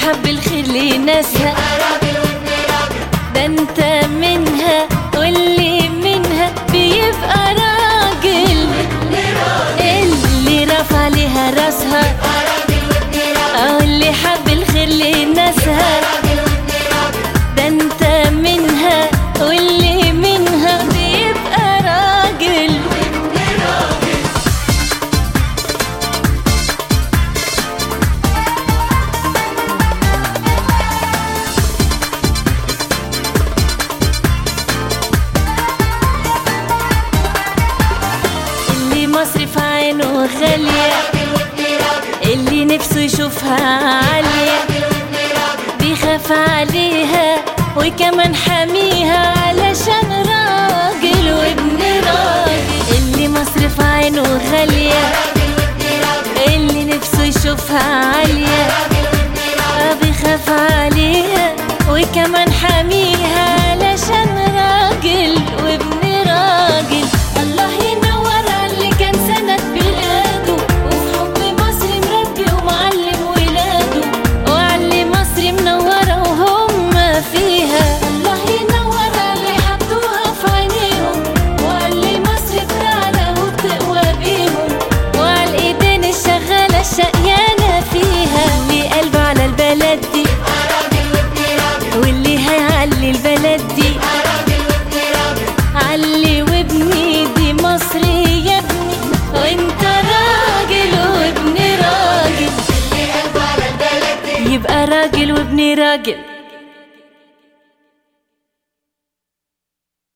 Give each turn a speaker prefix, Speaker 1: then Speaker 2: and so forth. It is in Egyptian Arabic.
Speaker 1: حب الخير لناسها ده انت منها واللي منها بيبقى راجل اللي رفع ليها راسها اه اللي حب الخير لناسها ده انت منها واللي منها بيبقى راجل اللي مصرف عينه غالية اللي نفسه يشوفها عالية بيخاف عليها وكمان حاميها علشان راجل وابن راجل اللي مصرف عينه غالية اللي نفسه يشوفها عالية آه بيخاف عليها وكمان حاميها علشان راجل وابن راجل الله ينور على اللي كان سند بلاده وفي حب مصر مربي ومعلم ولاده وعلي مصر منورة وهم فيها الله ينور على اللي حطوها في عينيهم وعلي مصر بتعلى وبتقوى بيهم وعلى الايدين الشغالة الشقيانة فيها اللي قلبه على البلد دي واللي هيعلي البلد دي علي وابني دي مصر يا ابني وانت راجل وابن راجل يبقى راجل وابن راجل